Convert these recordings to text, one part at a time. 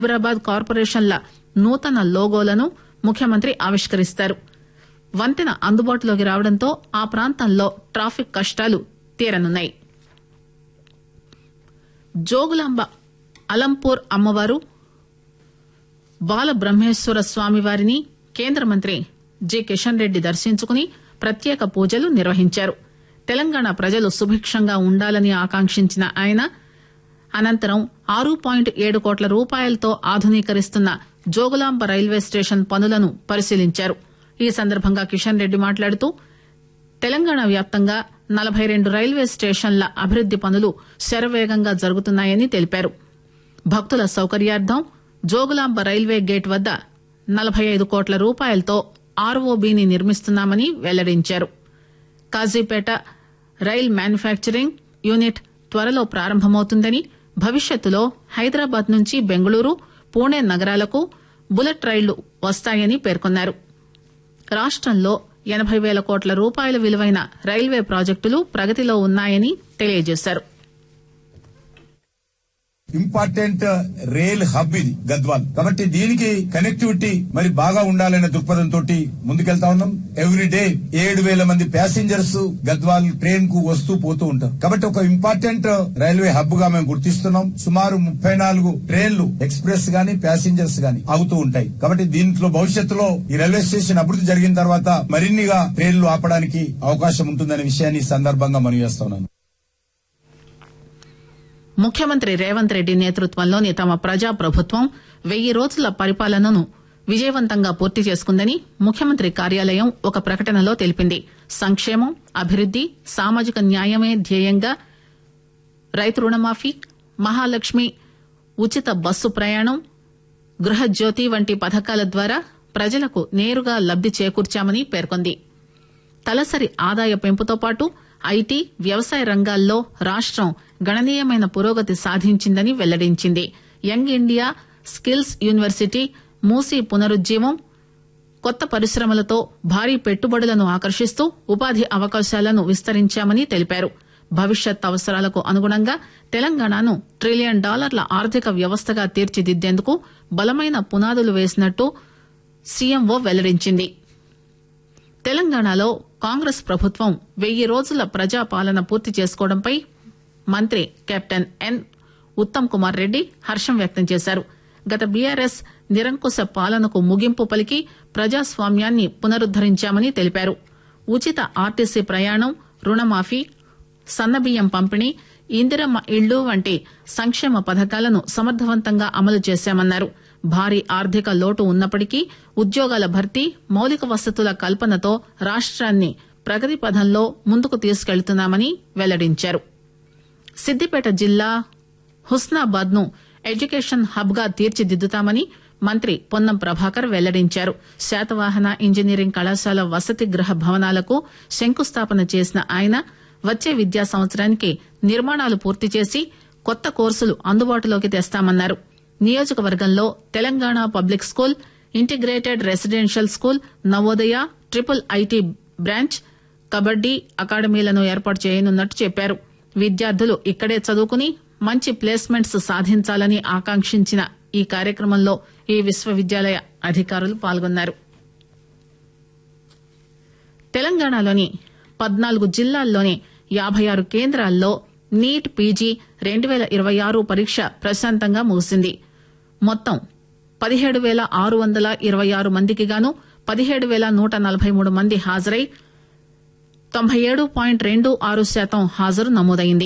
హైదరాబాద్ కార్పొరేషన్ల నూతన లోగోలను ముఖ్యమంత్రి ఆవిష్కరిస్తారు వంతెన అందుబాటులోకి రావడంతో ఆ ప్రాంతంలో ట్రాఫిక్ కష్టాలు తీరనున్నాయి జోగులాంబ అలంపూర్ అమ్మవారు బాలబ్రహ్మేశ్వర స్వామివారిని కేంద్ర మంత్రి జి కిషన్ రెడ్డి దర్శించుకుని ప్రత్యేక పూజలు నిర్వహించారు తెలంగాణ ప్రజలు సుభిక్షంగా ఉండాలని ఆకాంక్షించిన ఆయన అనంతరం ఆరు పాయింట్ ఏడు కోట్ల రూపాయలతో ఆధునీకరిస్తున్న జోగులాంబ రైల్వే స్టేషన్ పనులను పరిశీలించారు ఈ సందర్భంగా కిషన్ రెడ్డి మాట్లాడుతూ తెలంగాణ వ్యాప్తంగా నలభై రెండు రైల్వే స్టేషన్ల అభివృద్ది పనులు శరవేగంగా జరుగుతున్నాయని తెలిపారు భక్తుల సౌకర్యార్థం జోగులాంబ రైల్వే గేట్ వద్ద నలభై ఐదు కోట్ల రూపాయలతో ఆర్ఓబీని నిర్మిస్తున్నామని వెల్లడించారు కాజీపేట రైల్ మ్యానుఫ్యాక్చరింగ్ యూనిట్ త్వరలో ప్రారంభమవుతుందని భవిష్యత్తులో హైదరాబాద్ నుంచి బెంగళూరు పూణే నగరాలకు బుల్లెట్ రైళ్లు వస్తాయని పేర్కొన్నారు రాష్టంలో ఎనబై పేల కోట్ల రూపాయల విలువైన రైల్వే ప్రాజెక్టులు ప్రగతిలో ఉన్నాయని తెలియజేశారు ఇంపార్టెంట్ రైల్ హబ్ ఇది గద్వాల్ కాబట్టి దీనికి కనెక్టివిటీ మరి బాగా ఉండాలనే దృక్పథంతో ముందుకెళ్తా ఉన్నాం ఎవ్రీ డే ఏడు వేల మంది ప్యాసింజర్స్ గద్వాల్ ట్రైన్ కు వస్తూ పోతూ ఉంటారు కాబట్టి ఒక ఇంపార్టెంట్ రైల్వే హబ్ గా మేము గుర్తిస్తున్నాం సుమారు ముప్పై నాలుగు ట్రైన్లు ఎక్స్ప్రెస్ గాని ప్యాసింజర్స్ గాని ఆగుతూ ఉంటాయి కాబట్టి దీంట్లో భవిష్యత్తులో ఈ రైల్వే స్టేషన్ అభివృద్ధి జరిగిన తర్వాత మరిన్నిగా ట్రైన్లు ఆపడానికి అవకాశం ఉంటుందనే విషయాన్ని ఈ సందర్భంగా మనవి చేస్తున్నాను ముఖ్యమంత్రి రేవంత్ రెడ్డి నేతృత్వంలోని తమ ప్రజా ప్రభుత్వం వెయ్యి రోజుల పరిపాలనను విజయవంతంగా పూర్తి చేసుకుందని ముఖ్యమంత్రి కార్యాలయం ఒక ప్రకటనలో తెలిపింది సంక్షేమం అభివృద్ది సామాజిక న్యాయమే ధ్యేయంగా రైతు రుణమాఫీ మహాలక్ష్మి ఉచిత బస్సు ప్రయాణం గృహజ్యోతి వంటి పథకాల ద్వారా ప్రజలకు నేరుగా లబ్ది చేకూర్చామని పేర్కొంది తలసరి ఆదాయ పెంపుతో పాటు ఐటీ వ్యవసాయ రంగాల్లో రాష్టం గణనీయమైన పురోగతి సాధించిందని వెల్లడించింది young India skills university Musi పునరుజ్జీవం కొత్త పరిశ్రమలతో భారీ పెట్టుబడులను ఆకర్షిస్తూ ఉపాధి అవకాశాలను విస్తరించామని తెలిపారు భవిష్యత్ అవసరాలకు అనుగుణంగా తెలంగాణను ట్రిలియన్ డాలర్ల ఆర్థిక వ్యవస్థగా తీర్చిదిద్దేందుకు బలమైన పునాదులు వేసినట్టు సీఎంఓ వెల్లడించింది తెలంగాణలో కాంగ్రెస్ ప్రభుత్వం వెయ్యి రోజుల ప్రజాపాలన పూర్తి చేసుకోవడంపై మంత్రి కెప్టెన్ ఎన్ ఉత్తమ్ కుమార్ రెడ్డి హర్షం వ్యక్తం చేశారు గత బీఆర్ఎస్ నిరంకుశ పాలనకు ముగింపు పలికి ప్రజాస్వామ్యాన్ని పునరుద్దరించామని తెలిపారు ఉచిత ఆర్టీసీ ప్రయాణం రుణమాఫీ సన్నబియ్యం పంపిణీ ఇందిరమ్మ ఇళ్లు వంటి సంక్షేమ పథకాలను సమర్థవంతంగా అమలు చేశామన్నారు భారీ ఆర్థిక లోటు ఉన్నప్పటికీ ఉద్యోగాల భర్తీ మౌలిక వసతుల కల్పనతో రాష్ట్రాన్ని ప్రగతి పథంలో ముందుకు తీసుకెళ్తున్నామని వెల్లడించారు సిద్దిపేట జిల్లా హుస్నాబాద్ ను ఎడ్యుకేషన్ హబ్ గా తీర్చిదిద్దుతామని మంత్రి పొన్నం ప్రభాకర్ వెల్లడించారు శాతవాహన ఇంజనీరింగ్ కళాశాల వసతి గృహ భవనాలకు శంకుస్థాపన చేసిన ఆయన వచ్చే విద్యా సంవత్సరానికి నిర్మాణాలు పూర్తి చేసి కొత్త కోర్సులు అందుబాటులోకి తెస్తామన్నారు నియోజకవర్గంలో Telangana public school integrated residential school Navodaya triple IT branch kabaddi అకాడమీలను ఏర్పాటు చేయనున్నట్టు చెప్పారు విద్యార్థులు ఇక్కడే చదువుకుని మంచి ప్లేస్మెంట్స్ సాధించాలని ఆకాంక్షించిన ఈ కార్యక్రమంలో ఈ విశ్వవిద్యాలయ అధికారులు పాల్గొన్నారు తెలంగాణలోని పద్నాలుగు జిల్లాల్లోని యాభై ఆరు కేంద్రాల్లో నీట్ పీజీ రెండు పేల ఇరవై ఆరు పరీక్ష ప్రశాంతంగా ముగిసింది మొత్తం పదిహేడు పేల ఆరు వందల ఇరవై ఆరు మందికి గాను పదిహేడు పేల నూట నలభై మూడు మంది హాజరై తొంభై ఏడు పాయింట్ రెండు ఆరు శాతం హాజరు నమోదైంది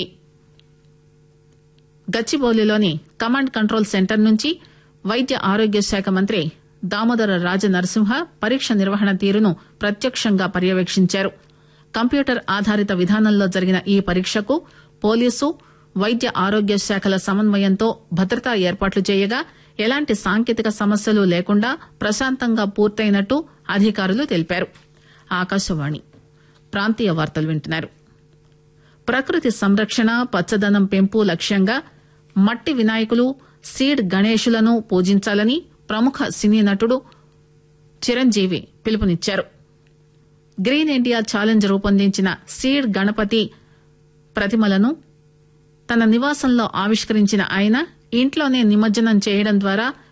గచ్చిబౌలిలోని కమాండ్ కంట్రోల్ సెంటర్ నుంచి వైద్య ఆరోగ్య శాఖ మంత్రి దామోదర రాజ నరసింహ పరీక్ష నిర్వహణ తీరును ప్రత్యక్షంగా పర్యవేక్షించారు కంప్యూటర్ ఆధారిత విధానంలో జరిగిన ఈ పరీక్షకు పోలీసు వైద్య ఆరోగ్య శాఖల సమన్వయంతో భద్రతా ఏర్పాట్లు చేయగా ఎలాంటి సాంకేతిక సమస్యలు లేకుండా ప్రశాంతంగా పూర్తయినట్టు అధికారులు తెలిపారు ఆకాశవాణి ప్రాంతీయ వార్తలు వింటున్నారు ప్రకృతి సంరక్షణ పచ్చదనం పెంపు లక్ష్యంగా మట్టి వినాయకులు సీడ్ గణేశులను పూజించాలని ప్రముఖ సినీ నటుడు చిరంజీవి పిలుపునిచ్చారు గ్రీన్ ఇండియా ఛాలెంజ్ రూపొందించిన సీడ్ గణపతి ప్రతిమలను తన నివాసంలో ఆవిష్కరించిన ఆయన ఇంట్లోనే నిమజ్జనం చేయడం ద్వారా